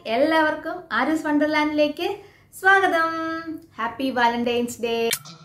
എല്ലാവർക്കും ആരൂസ് വണ്ടർലാൻഡിലേക്ക് സ്വാഗതം happy Valentine's day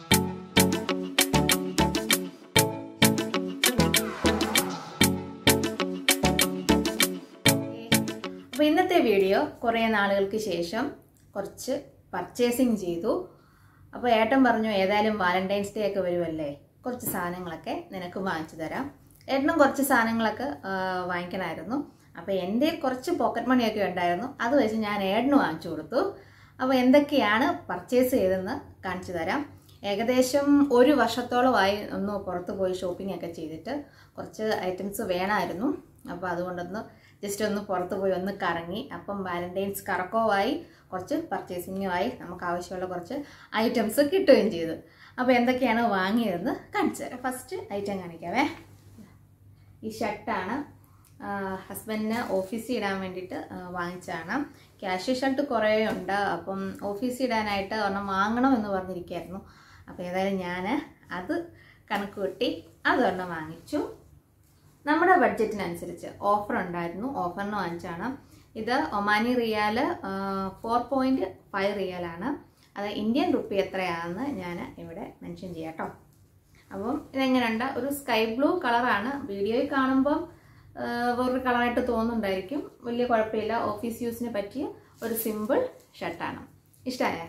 അപ്പോൾ ഇന്നത്തെ വീഡിയോ കുറേ നാളുകൾക്ക് ശേഷം കുറച്ച് പർച്ചേസിങ് ചെയ്തു അപ്പോൾ ഏട്ടൻ പറഞ്ഞു ഏതായാലും വാലന്റൈൻസ് ഡേ ഒക്കെ വരുമല്ലേ കുറച്ച് സാധനങ്ങളൊക്കെ നിനക്ക് വാങ്ങിച്ചു തരാം ഏട്ടനും കുറച്ച് സാധനങ്ങളൊക്കെ ആ, വാങ്ങിക്കണമായിരുന്നു അപ്പോൾ എൻ്റെ കുറച്ച് പോക്കറ്റ് മണിയൊക്കെ ഉണ്ടായിരുന്നു അത് വെച്ച് ഞാൻ ഏട്ടന് വാങ്ങിച്ചു കൊടുത്തു അപ്പോൾ എന്തൊക്കെയാണ് പർച്ചേസ് ചെയ്തതെന്ന് കാണിച്ചു തരാം ഏകദേശം ഒരു വർഷത്തോളമായി ഒന്ന് പുറത്ത് പോയി ഷോപ്പിംഗ് ഒക്കെ ചെയ്തിട്ട് കുറച്ച് ഐറ്റംസ് വേണമായിരുന്നു അപ്പോൾ അതുകൊണ്ടൊന്ന് ജസ്റ്റ് ഒന്ന് പുറത്ത് പോയി ഒന്ന് കറങ്ങി അപ്പം വാലന്റൈൻസ് കറക്കവുമായി കുറച്ച് പർച്ചേസിങ്ങുമായി നമുക്ക് ആവശ്യമുള്ള കുറച്ച് ഐറ്റംസ് കിട്ടുകയും ചെയ്തു അപ്പോൾ എന്തൊക്കെയാണ് വാങ്ങിയതെന്ന് കാണിച്ചു തരാം ഫസ്റ്റ് ഐറ്റം കാണിക്കാവേ ഈ ഷർട്ടാണ് ഹസ്ബൻഡിന് ഓഫീസിൽ ഇടാൻ വേണ്ടിയിട്ട് ആ, വാങ്ങിച്ചതാണ് ക്യാഷ് ഷർട്ട് കുറേ ഉണ്ട് അപ്പം ഓഫീസിൽ ഇടാനായിട്ട് ഒരെണ്ണം വാങ്ങണം എന്ന് പറഞ്ഞിരിക്കുകയായിരുന്നു അപ്പോൾ ഏതായാലും ഞാൻ അത് കണക്ക് കൂട്ടി അതൊരെണ്ണം വാങ്ങിച്ചു നമ്മുടെ ബഡ്ജറ്റിനനുസരിച്ച് ഓഫർ ഉണ്ടായിരുന്നു ഓഫറിന് വാങ്ങിച്ചാണ് ഇത് Omani riyal four point five റിയാലാണ് അത് ഇന്ത്യൻ റുപ്പി എത്രയാണെന്ന് ഞാൻ ഇവിടെ മെൻഷൻ ചെയ്യാം കേട്ടോ അപ്പം ഇതെങ്ങനെയുണ്ട് ഒരു സ്കൈ ബ്ലൂ കളറാണ് വീഡിയോയിൽ കാണുമ്പം ആ, വേറൊരു കളറായിട്ട് തോന്നുന്നുണ്ടായിരിക്കും വലിയ കുഴപ്പമില്ല ഓഫീസ് യൂസിന് പറ്റിയ ഒരു സിമ്പിൾ ഷർട്ടാണ് ഇഷ്ടമായ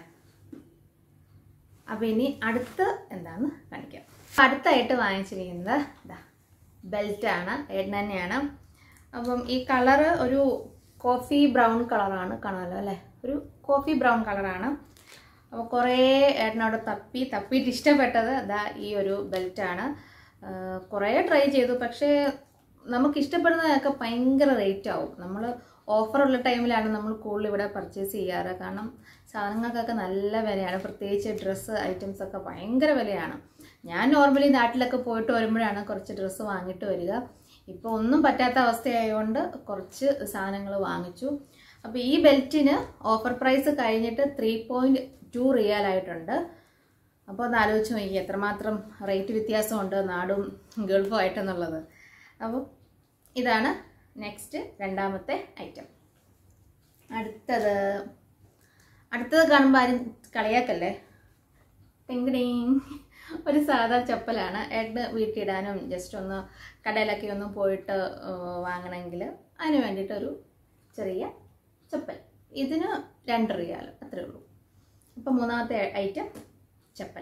അപ്പം ഇനി അടുത്ത് എന്താന്ന് കാണിക്കാം അടുത്തായിട്ട് വാങ്ങിച്ചിരിക്കുന്നത് ഇതാ ബെൽറ്റാണ് ഏട്ടൻ തന്നെയാണ് അപ്പം ഈ കളറ് ഒരു കോഫി ബ്രൗൺ കളറാണ് കാണാമല്ലോ അല്ലേ ഒരു കോഫി ബ്രൗൺ കളറാണ് അപ്പോൾ കുറേ ഏട്ടനോട് തപ്പി തപ്പിയിട്ട് ഇഷ്ടപ്പെട്ടത് അതാ ഈ ഒരു ബെൽറ്റാണ് കുറേ ട്രൈ ചെയ്തു പക്ഷേ നമുക്ക് ഇഷ്ടപ്പെടുന്നതൊക്കെ ഭയങ്കര റേറ്റ് ആവും നമ്മൾ ഓഫറുള്ള ടൈമിലാണ് നമ്മൾ കൂടുതൽ ഇവിടെ പർച്ചേസ് ചെയ്യാറ് കാരണം സാധനങ്ങൾക്കൊക്കെ നല്ല വിലയാണ് പ്രത്യേകിച്ച് ഡ്രസ്സ് ഐറ്റംസ് ഒക്കെ ഭയങ്കര വിലയാണ് ഞാൻ നോർമലി നാട്ടിലൊക്കെ പോയിട്ട് വരുമ്പോഴാണ് കുറച്ച് ഡ്രസ്സ് വാങ്ങിയിട്ട് വരിക ഇപ്പോൾ ഒന്നും പറ്റാത്ത അവസ്ഥയായതുകൊണ്ട് കുറച്ച് സാധനങ്ങൾ വാങ്ങിച്ചു അപ്പോൾ ഈ ബെൽറ്റിന് ഓഫർ പ്രൈസ് കഴിഞ്ഞിട്ട് ത്രീ പോയിൻറ്റ് ടു റിയൽ ആയിട്ടുണ്ട് അപ്പോൾ ഒന്ന് ആലോചിച്ച് നോക്കി എത്രമാത്രം റേറ്റ് വ്യത്യാസമുണ്ട് നാടും ഗൾഫും ആയിട്ടെന്നുള്ളത് അപ്പോൾ ഇതാണ് നെക്സ്റ്റ് രണ്ടാമത്തെ ഐറ്റം അടുത്തത് അടുത്തത് കാണുമ്പോൾ ആരും കളിയാക്കല്ലേ ടിങ് ഒരു സാധാ ചപ്പലാണ് ഏട്ടന് വീട്ടിലിടാനും ജസ്റ്റ് ഒന്ന് കടയിലൊക്കെ ഒന്ന് പോയിട്ട് വാങ്ങണമെങ്കിൽ അതിന് വേണ്ടിയിട്ടൊരു ചെറിയ ചപ്പൽ ഇതിന് രണ്ട് റിയാൽ അത്രേ ഉള്ളൂ അപ്പം മൂന്നാമത്തെ ഐറ്റം ചപ്പൽ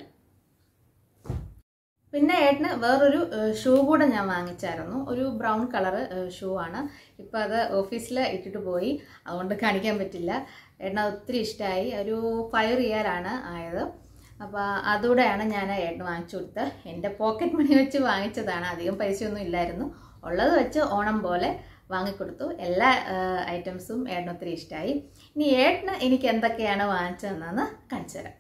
പിന്നെ ഏട്ടന് വേറൊരു ഷൂ കൂടെ ഞാൻ വാങ്ങിച്ചായിരുന്നു ഒരു ബ്രൗൺ കളറ് ഷൂ ആണ് ഇപ്പം അത് ഓഫീസിൽ ഇട്ടിട്ട് പോയി അതുകൊണ്ട് കാണിക്കാൻ പറ്റില്ല ഏട്ടന് അത് ഒത്തിരി ഇഷ്ടമായി ഒരു ഫൈവ് റിയാലാണ് ആയത് അപ്പോൾ അതുകൂടെയാണ് ഞാൻ ഏട്ടന് വാങ്ങിച്ചു കൊടുത്തത് എൻ്റെ പോക്കറ്റ് മണി വെച്ച് വാങ്ങിച്ചതാണ് അധികം പൈസയൊന്നും ഇല്ലായിരുന്നു ഉള്ളത് വെച്ച് ഓണം പോലെ വാങ്ങിക്കൊടുത്തു എല്ലാ ഐറ്റംസും ഏട്ടന് ഒത്തിരി ഇഷ്ടമായി ഇനി ഏട്ടന് എനിക്ക് എന്തൊക്കെയാണ് വാങ്ങിച്ചതെന്നാണ് കാണിച്ചു തരാം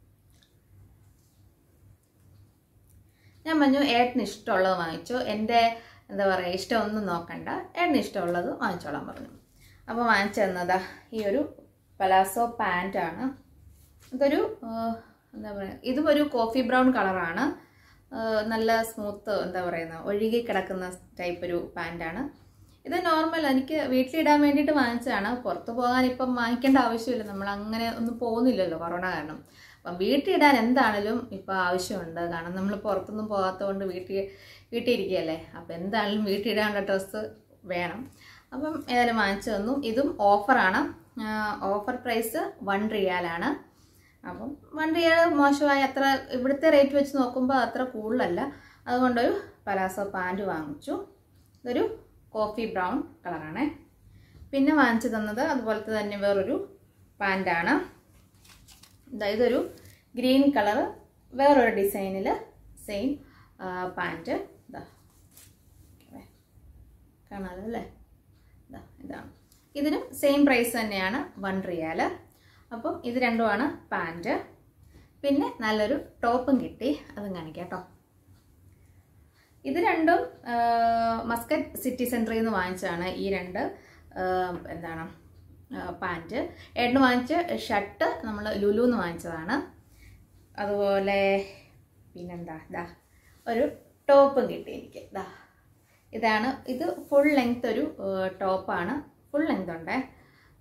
ഞാൻ പറഞ്ഞു ഏട്ടന് ഇഷ്ടമുള്ളത് വാങ്ങിച്ചു എൻ്റെ എന്താ പറയുക ഇഷ്ടമൊന്നും നോക്കണ്ട ഏട്ടന് ഇഷ്ടമുള്ളത് വാങ്ങിച്ചോളാൻ പറഞ്ഞു അപ്പോൾ വാങ്ങിച്ചു തന്നതാ ഈ ഒരു പലാസോ പാൻറ്റാണ് ഇതൊരു ആ, എന്താ പറയുക ഇതും ഒരു കോഫി ബ്രൗൺ കളറാണ് ആ, നല്ല സ്മൂത്ത് എന്താ പറയുന്ന ഒഴുകി കിടക്കുന്ന ടൈപ്പ് ഒരു പാൻറ്റാണ് ഇത് നോർമൽ എനിക്ക് വീട്ടിലിടാൻ വേണ്ടിയിട്ട് വാങ്ങിച്ചതാണ് പുറത്ത് പോകാൻ ഇപ്പം വാങ്ങിക്കേണ്ട ആവശ്യമില്ല നമ്മൾ അങ്ങനെ ഒന്നും പോകുന്നില്ലല്ലോ കൊറോണ കാരണം അപ്പം വീട്ടിലിടാൻ എന്താണേലും ഇപ്പോൾ ആവശ്യമുണ്ട് കാരണം നമ്മൾ പുറത്തൊന്നും പോകാത്തതുകൊണ്ട് വീട്ടിൽ വീട്ടിൽ ഇരിക്കുകയല്ലേ അപ്പം എന്താണെങ്കിലും വീട്ടിലിടാനുള്ള ഡ്രസ്സ് വേണം അപ്പം ഏതായാലും വാങ്ങിച്ചു തന്നു ഇതും ഓഫറാണ് ഓഫർ പ്രൈസ് വൺ റിയാലാണ് അപ്പം വൺ റിയാൽ മോശമായ അത്ര ഇവിടുത്തെ റേറ്റ് വെച്ച് നോക്കുമ്പോൾ അത്ര കൂടുതലല്ല അതുകൊണ്ടൊരു പലാസോ പാൻറ് വാങ്ങിച്ചു ഇതൊരു കോഫി ബ്രൗൺ കളറാണ് പിന്നെ വാങ്ങിച്ചു തന്നത് അതുപോലത്തെ തന്നെ വേറൊരു പാൻറ്റാണ് ഇതാ ഇതൊരു ഗ്രീൻ കളർ വേറൊരു ഡിസൈനിൽ സെയിം പാൻറ്റ് ഇതാ കാണാമല്ലോ അല്ലേ ഇതാ ഇതാണ് ഇതിനും സെയിം പ്രൈസ് തന്നെയാണ് വൺ റിയാൽ അപ്പം ഇത് രണ്ടുമാണ് പാൻറ്റ് പിന്നെ നല്ലൊരു ടോപ്പും കിട്ടി അതും കാണിക്കാം കേട്ടോ ഇത് രണ്ടും ആ, മസ്കറ്റ് സിറ്റി സെൻറ്ററിൽ നിന്ന് വാങ്ങിച്ചതാണ് ഈ രണ്ട് ആ, എന്താണ് പാൻറ്റ് ഏട്ടന് വാങ്ങിച്ച ഷർട്ട് നമ്മൾ ലുലുന്ന് വാങ്ങിച്ചതാണ് അതുപോലെ പിന്നെന്താ ദാ ഒരു ടോപ്പും കിട്ടി എനിക്ക് ദാ ഇതാണ് ഇത് ഫുൾ ലെങ്ത് ഒരു ടോപ്പാണ് ഫുൾ ലെങ്ത് ഉണ്ടേ ആ,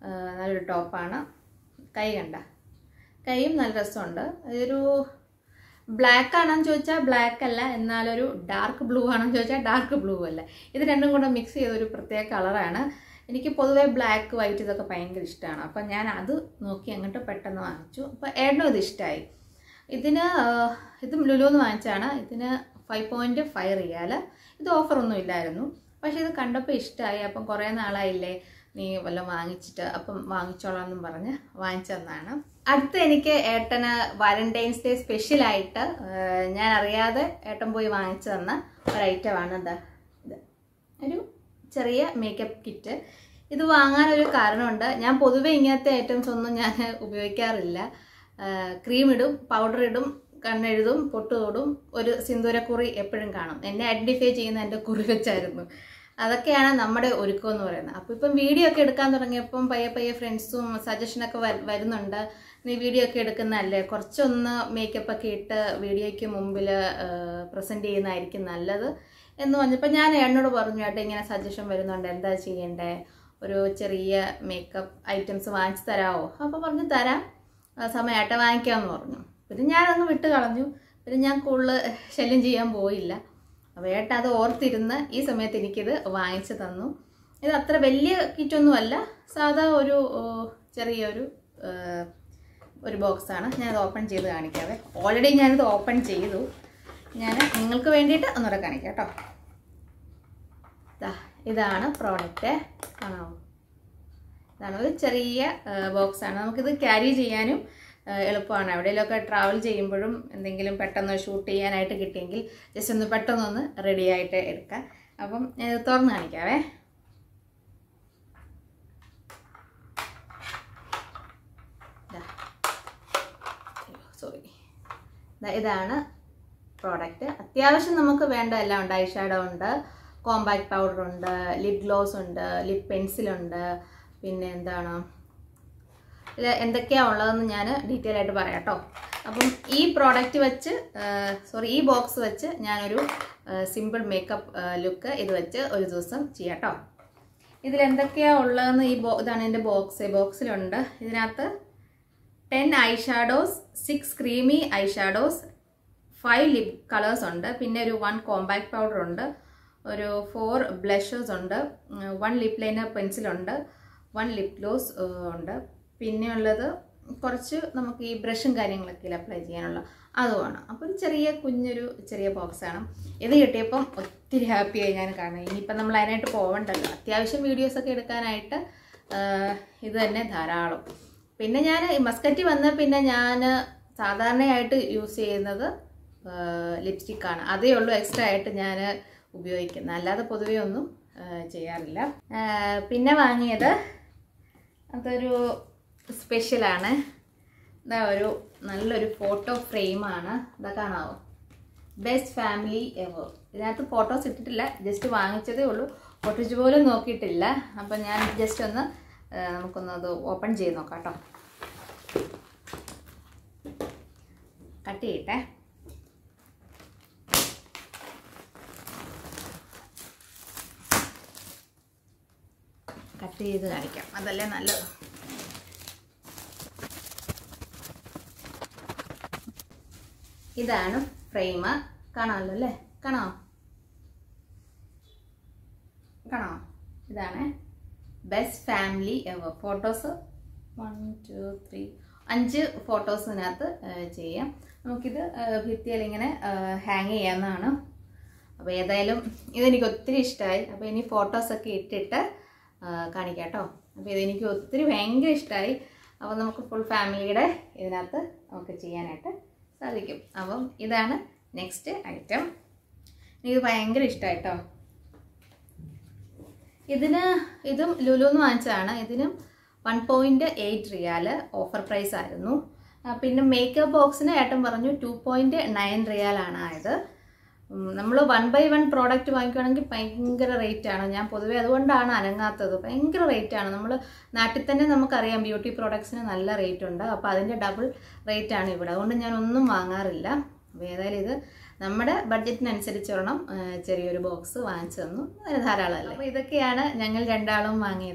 നല്ലൊരു ടോപ്പാണ് കൈ കണ്ട കൈയും നല്ല രസമുണ്ട് ഇതൊരു ബ്ലാക്ക് ആണെന്ന് ചോദിച്ചാൽ ബ്ലാക്ക് അല്ല എന്നാലൊരു ഡാർക്ക് ബ്ലൂ ആണെന്ന് ചോദിച്ചാൽ ഡാർക്ക് ബ്ലൂ അല്ല ഇത് രണ്ടും കൂടെ മിക്സ് ചെയ്ത ഒരു പ്രത്യേക കളറാണ് എനിക്ക് പൊതുവേ ബ്ലാക്ക് വൈറ്റ് ഇതൊക്കെ ഭയങ്കര ഇഷ്ടമാണ് അപ്പം ഞാൻ അത് നോക്കി അങ്ങോട്ട് പെട്ടെന്ന് വാങ്ങിച്ചു അപ്പോൾ ഏട്ടനും ഇത് ഇഷ്ടമായി ഇതിന് ആ, ഇതും ലുലുന്ന് വാങ്ങിച്ചാണ് ഇതിന് ഫൈവ് പോയിൻറ്റ് ഫൈവ് റിയാല് ഇത് ഓഫറൊന്നും ഇല്ലായിരുന്നു പക്ഷേ ഇത് കണ്ടപ്പോൾ ഇഷ്ടമായി അപ്പം കുറേ നാളായില്ലേ നീ വല്ലതും വാങ്ങിച്ചിട്ട് അപ്പം വാങ്ങിച്ചോളാം എന്നും പറഞ്ഞ് വാങ്ങിച്ചു തന്നാണ് അടുത്ത് എനിക്ക് ഏട്ടന് വാലന്റൈൻസ് ഡേ സ്പെഷ്യലായിട്ട് ഞാൻ അറിയാതെ ഏട്ടൻ പോയി വാങ്ങിച്ചു തന്ന ഒരു ഐറ്റമാണ് എന്താ ഇത് ഒരു ചെറിയ മേക്കപ്പ് കിറ്റ് ഇത് വാങ്ങാൻ ഒരു കാരണമുണ്ട് ഞാൻ പൊതുവെ ഇങ്ങനത്തെ ഐറ്റംസ് ഒന്നും ഞാൻ ഉപയോഗിക്കാറില്ല ക്രീം ഇടും പൗഡർ ഇടും കണ്ണെഴുതും പൊട്ട് തൊടും ഒരു സിന്ദൂരക്കുറി എപ്പോഴും കാണും എന്നെ ഐഡൻറ്റിഫൈ ചെയ്യുന്ന എൻ്റെ കുറി വെച്ചായിരുന്നു അതൊക്കെയാണ് നമ്മുടെ ഒരുക്കം എന്ന് പറയുന്നത് അപ്പോൾ ഇപ്പം വീഡിയോ ഒക്കെ എടുക്കാൻ തുടങ്ങിയപ്പം പയ്യെ പയ്യെ ഫ്രണ്ട്സും സജഷനൊക്കെ വരുന്നുണ്ട് നീ വീഡിയോ ഒക്കെ എടുക്കുന്നതല്ലേ കുറച്ചൊന്ന് മേക്കപ്പ് ഒക്കെ ഇട്ട് വീഡിയോയ്ക്ക് മുമ്പിൽ പ്രസൻറ്റ് ചെയ്യുന്നതായിരിക്കും നല്ലത് എന്ന് പറഞ്ഞപ്പോൾ ഞാൻ എന്നോട് പറഞ്ഞു ഏട്ടാ ഇങ്ങനെ സജഷൻ വരുന്നുണ്ട് എന്താ ചെയ്യണ്ടേ ഒരു ചെറിയ മേക്കപ്പ് ഐറ്റംസ് വാങ്ങിച്ചു തരാമോ അപ്പോൾ പറഞ്ഞു തരാം ആ സമയം ഏട്ട വാങ്ങിക്കാമെന്ന് പറഞ്ഞു പിന്നെ ഞാനങ്ങ് വിട്ട് കളഞ്ഞു പിന്നെ ഞാൻ കൂടുതൽ ശല്യം ചെയ്യാൻ പോയില്ല അപ്പോൾ ഏട്ട അത് ഓർത്തിരുന്ന് ഈ സമയത്ത് എനിക്കിത് വാങ്ങിച്ചു തന്നു ഇത് അത്ര വലിയ കിറ്റൊന്നും അല്ല സാധാ ഒരു ഓ, ചെറിയൊരു ആ, ഒരു ബോക്സാണ് ഞാനത് ഓപ്പൺ ചെയ്ത് കാണിക്കാവേ ഓൾറെഡി ഞാനിത് ഓപ്പൺ ചെയ്തു ഞാൻ നിങ്ങൾക്ക് വേണ്ടിയിട്ട് ഒന്നുകൂടെ കാണിക്കാം കേട്ടോ ദാ, ഇതാണ് പ്രോഡക്റ്റ് കാണാമോ ഇതാണ് ഒരു ചെറിയ ബോക്സാണ് നമുക്കിത് ക്യാരി ചെയ്യാനും ആ, എളുപ്പമാണ് എവിടെയെങ്കിലുമൊക്കെ ട്രാവൽ ചെയ്യുമ്പോഴും എന്തെങ്കിലും പെട്ടെന്ന് ഷൂട്ട് ചെയ്യാനായിട്ട് കിട്ടിയെങ്കിൽ ജസ്റ്റ് ഒന്ന് പെട്ടെന്നൊന്ന് റെഡി ആയിട്ട് എടുക്കാം അപ്പം ഞാൻ ഇത് തുറന്ന് കാണിക്കാവേ സോറി ഇതാണ് പ്രോഡക്റ്റ് അത്യാവശ്യം നമുക്ക് വേണ്ട എല്ലാം ഉണ്ട് ഐഷാഡോ ഉണ്ട് കോമ്പാക്ട് പൗഡർ ഉണ്ട് ലിപ് ഗ്ലോസ് ഉണ്ട് ലിപ് പെൻസിൽ ഉണ്ട് പിന്നെ എന്താണ് ഇതിൽ എന്തൊക്കെയാണ് ഉള്ളതെന്ന് ഞാൻ ഡീറ്റെയിൽ ആയിട്ട് പറയാം കേട്ടോ അപ്പം ഈ പ്രോഡക്റ്റ് വെച്ച് സോറി ഈ ബോക്സ് വെച്ച് ഞാനൊരു സിമ്പിൾ മേക്കപ്പ് ലുക്ക് ഇത് വെച്ച് ഒരു ദിവസം ചെയ്യാം കേട്ടോ ഇതിൽ എന്തൊക്കെയാണ് ഉള്ളതെന്ന് ഈ ബോ ഇതാണ് എൻ്റെ ബോക്സ് ബോക്സിലുണ്ട് ഇതിനകത്ത് ten eye shadows six creamy eye shadows five lip colours ഉണ്ട് പിന്നെ ഒരു വൺ കോമ്പാക്ട് പൗഡർ ഉണ്ട് ഒരു ഫോർ ബ്ലഷേഴ്സ് ഉണ്ട് വൺ ലിപ് ലൈനർ പെൻസിലുണ്ട് വൺ ലിപ് ഗ്ലോസ് ഉണ്ട് പിന്നെ ഉള്ളത് കുറച്ച് നമുക്ക് ഈ ബ്രഷും കാര്യങ്ങളൊക്കെ അപ്ലൈ ചെയ്യാനുള്ള അതുമാണ് അപ്പോൾ ഒരു ചെറിയ കുഞ്ഞൊരു ചെറിയ ബോക്സാണ് ഇത് കിട്ടിയപ്പം ഒത്തിരി ഹാപ്പിയായി ഞാൻ കാണുന്നത് ഇനിയിപ്പം നമ്മൾ അതിനായിട്ട് പോകണ്ടല്ലോ അത്യാവശ്യം വീഡിയോസൊക്കെ എടുക്കാനായിട്ട് ആ, ഇത് തന്നെ ധാരാളം പിന്നെ ഞാൻ മസ്കറ്റി വന്ന പിന്നെ ഞാൻ സാധാരണയായിട്ട് യൂസ് ചെയ്യുന്നത് ലിപ്സ്റ്റിക്കാണ് അതേ ഉള്ളൂ എക്സ്ട്രാ ആയിട്ട് ഞാൻ ഉപയോഗിക്കുന്നത് അല്ലാതെ പൊതുവേ ഒന്നും ആ, ചെയ്യാറില്ല ആ, പിന്നെ വാങ്ങിയത് അതൊരു സ്പെഷ്യലാണ് ഇതാ ഒരു നല്ലൊരു ഫോട്ടോ ഫ്രെയിമാണ് ഇതാ കാണാവോ ബെസ്റ്റ് ഫാമിലി എവർ ഇതിനകത്ത് ഫോട്ടോസ് ഇട്ടിട്ടില്ല ജസ്റ്റ് വാങ്ങിച്ചതേ ഉള്ളൂ ഒട്ടിച്ച് പോലും നോക്കിയിട്ടില്ല അപ്പം ഞാൻ ജസ്റ്റ് ഒന്ന് ആ, നമുക്കൊന്ന് അത് ഓപ്പൺ ചെയ്ത് നോക്കാം കേട്ടോ കട്ട് ചെയ്യട്ടെ കട്ട് ചെയ്ത് കാണിക്കാം അതല്ലേ നല്ലത് ഇതാണ് ഫ്രെയിം കാണാമല്ലോ അല്ലേ കാണാമോ കാണാമോ ഇതാണ് best family ever photos one two three അഞ്ച് ഫോട്ടോസ് ഇതിനകത്ത് ഏഹ്, ചെയ്യാം നമുക്കിത് ഏഹ്, ഭിത്തിയിൽ ഇങ്ങനെ ഹാങ് ചെയ്യാവുന്നതാണ് അപ്പോൾ ഏതായാലും ഇതെനിക്ക് ഒത്തിരി ഇഷ്ടമായി അപ്പോൾ ഇനി ഫോട്ടോസൊക്കെ ഇട്ടിട്ട് ആ, കാണിക്കാം കേട്ടോ അപ്പോൾ ഇതെനിക്ക് ഒത്തിരി ഭയങ്കര ഇഷ്ടമായി അപ്പോൾ നമുക്ക് ഫുൾ ഫാമിലിയുടെ ഇതിനകത്ത് നമുക്ക് ചെയ്യാനായിട്ട് സാധിക്കും അപ്പം ഇതാണ് നെക്സ്റ്റ് ഐറ്റം എനിക്ക് ഭയങ്കര ഇഷ്ടമായി കേട്ടോ ഇതിന് ഇതും ലുലുന്ന് വാങ്ങിച്ചതാണ് ഇതിനും വൺ പോയിൻറ്റ് എയ്റ്റ് റിയാൽ ഓഫർ പ്രൈസ് ആയിരുന്നു ആ, പിന്നെ മേക്കപ്പ് ബോക്സിന് ഏട്ടൻ പറഞ്ഞു ടു പോയിൻറ്റ് നയൻ റിയാലാണ് ആയത് നമ്മൾ വൺ ബൈ വൺ പ്രോഡക്റ്റ് വാങ്ങിക്കുകയാണെങ്കിൽ ഭയങ്കര റേറ്റ് ആണ് ഞാൻ പൊതുവേ അതുകൊണ്ടാണ് അനങ്ങാത്തത് ഭയങ്കര റേറ്റ് ആണ് നമ്മൾ നാട്ടിൽ തന്നെ നമുക്കറിയാം ബ്യൂട്ടി പ്രോഡക്ട്സിന് നല്ല റേറ്റ് ഉണ്ട് അപ്പോൾ അതിൻ്റെ ഡബിൾ റേറ്റ് ആണ് ഇവിടെ അതുകൊണ്ട് ഞാൻ ഒന്നും വാങ്ങാറില്ല അപ്പോൾ ഏതായാലും ഇത് നമ്മുടെ ബഡ്ജറ്റിനനുസരിച്ച് ഒരെണ്ണം ആ, ചെറിയൊരു ബോക്സ് വാങ്ങിച്ചു തന്നു അതിന് ധാരാളമല്ലേ അപ്പോൾ ഇതൊക്കെയാണ് ഞങ്ങൾ രണ്ടാളും വാങ്ങിയത്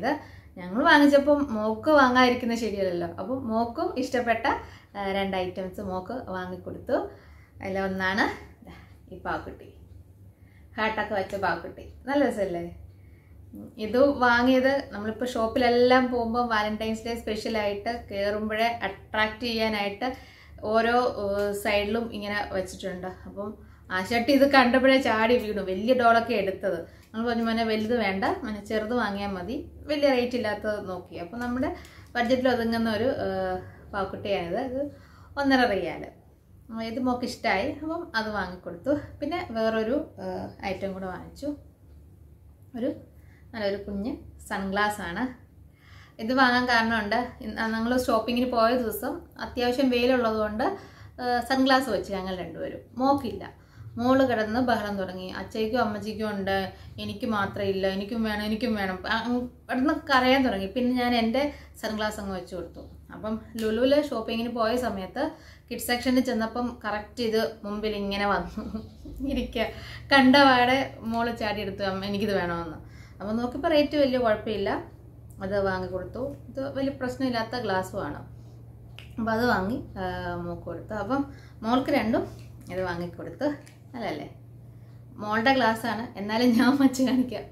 ഞങ്ങൾ വാങ്ങിച്ചപ്പം മോക്ക് വാങ്ങാതിരിക്കുന്നത് ശരിയല്ലല്ലോ അപ്പം മോക്കും ഇഷ്ടപ്പെട്ട ആ, രണ്ട് ഐറ്റംസ് മോക്ക് വാങ്ങിക്കൊടുത്തു അതിലൊന്നാണ് ദാ ഈ പാക്കുട്ടി ഹാർട്ടൊക്കെ വെച്ച പാക്കുട്ടി നല്ല രസമല്ലേ ഉം, ഇത് വാങ്ങിയത് നമ്മളിപ്പോൾ ഷോപ്പിലെല്ലാം പോകുമ്പോൾ വാലന്റൈൻസ് ഡേ സ്പെഷ്യലായിട്ട് കയറുമ്പോഴേ അട്രാക്റ്റ് ചെയ്യാനായിട്ട് ഓരോ സൈഡിലും ഇങ്ങനെ വെച്ചിട്ടുണ്ട് അപ്പം ആശാട്ടി ഇത് കണ്ടപ്പോഴേ ചാടി വീണു വലിയ ഡോളൊക്കെ എടുത്തത് നമ്മൾ പറഞ്ഞു മോനെ വലുത് വേണ്ട മോനെ ചെറുത് വാങ്ങിയാൽ മതി വലിയ റേറ്റ് ഇല്ലാത്തത് നോക്കി അപ്പോൾ നമ്മുടെ ബഡ്ജറ്റിൽ ഒതുങ്ങുന്ന ഒരു ആ, പാക്കുട്ടിയാണിത് ഇത് ഒന്നര റിയാൽ ആ, ഇത് മോക്ക് ഇഷ്ടമായി അപ്പം അത് വാങ്ങിക്കൊടുത്തു പിന്നെ വേറൊരു ഐറ്റം കൂടെ വാങ്ങിച്ചു ഒരു നല്ലൊരു കുഞ്ഞ് സൺഗ്ലാസ് ആണ് ഇത് വാങ്ങാൻ കാരണമുണ്ട് ഞങ്ങൾ ഷോപ്പിങ്ങിന് പോയ ദിവസം അത്യാവശ്യം വെയിലുള്ളത് കൊണ്ട് സൺഗ്ലാസ് വെച്ച് ഞങ്ങൾ രണ്ടുപേരും മോക്കില്ല മോള് കിടന്ന് ബഹളം തുടങ്ങി അച്ഛയ്ക്കും അമ്മച്ചിക്കും ഉണ്ട് എനിക്ക് മാത്രം ഇല്ല എനിക്കും വേണം എനിക്കും വേണം കിടന്ന് കരയാൻ തുടങ്ങി പിന്നെ ഞാൻ എൻ്റെ സൺഗ്ലാസ് അങ്ങ് വെച്ച് കൊടുത്തു അപ്പം ലുലുവിൽ ഷോപ്പിങ്ങിന് പോയ സമയത്ത് കിഡ് സെക്ഷനിൽ ചെന്നപ്പം കറക്റ്റ് ഇത് മുമ്പിൽ ഇങ്ങനെ വന്നു ഇരിക്കുക കണ്ട പാടെ മോള് ചാടി എടുത്തു അമ്മ എനിക്കിത് വേണമെന്ന് അപ്പം നോക്കിയപ്പോൾ റേറ്റ് വലിയ കുഴപ്പമില്ല അത് വാങ്ങിക്കൊടുത്തു ഇത് വലിയ പ്രശ്നമില്ലാത്ത ഗ്ലാസ്സുമാണ് അപ്പോൾ അത് വാങ്ങി ആ, മോൾക്ക് കൊടുത്തു അപ്പം മോൾക്ക് രണ്ടും ഇത് വാങ്ങിക്കൊടുത്ത് അല്ലല്ലേ മോളുടെ ഗ്ലാസ്സാണ് എന്നാലും ഞാൻ വച്ച് കാണിക്കാം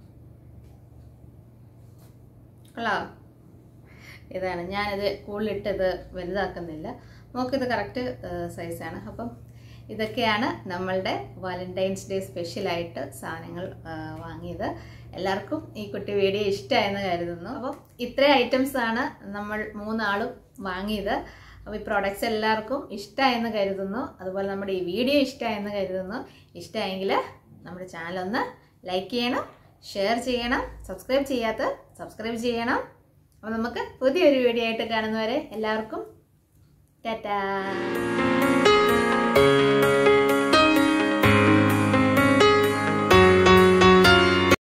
കൊള്ളാം ഇതാണ് ഞാനിത് കൂടുതലിട്ടത് വലുതാക്കുന്നില്ല മോക്കിത് കറക്റ്റ് സൈസാണ് അപ്പം ഇതൊക്കെയാണ് നമ്മളുടെ വാലന്റൈൻസ് ഡേ സ്പെഷ്യലായിട്ട് സാധനങ്ങൾ ആ, വാങ്ങിയത് എല്ലാവർക്കും ഈ കുട്ടി വീഡിയോ ഇഷ്ടമായെന്ന് കരുതുന്നു അപ്പം ഇത്രയും ഐറ്റംസ് ആണ് നമ്മൾ മൂന്നാളും വാങ്ങിയത് അപ്പോൾ ഈ പ്രോഡക്റ്റ്സ് എല്ലാവർക്കും ഇഷ്ടമായെന്ന് കരുതുന്നു അതുപോലെ നമ്മുടെ ഈ വീഡിയോ ഇഷ്ടമായെന്ന് കരുതുന്നു ഇഷ്ടമായെങ്കിൽ നമ്മുടെ ചാനൽ ഒന്ന് ലൈക്ക് ചെയ്യണം ഷെയർ ചെയ്യണം സബ്സ്ക്രൈബ് ചെയ്യാത്ത സബ്സ്ക്രൈബ് ചെയ്യണം അപ്പോൾ നമുക്ക് പുതിയൊരു വീഡിയോ ആയിട്ട് കാണുന്നവരെ എല്ലാവർക്കും ടാറ്റാ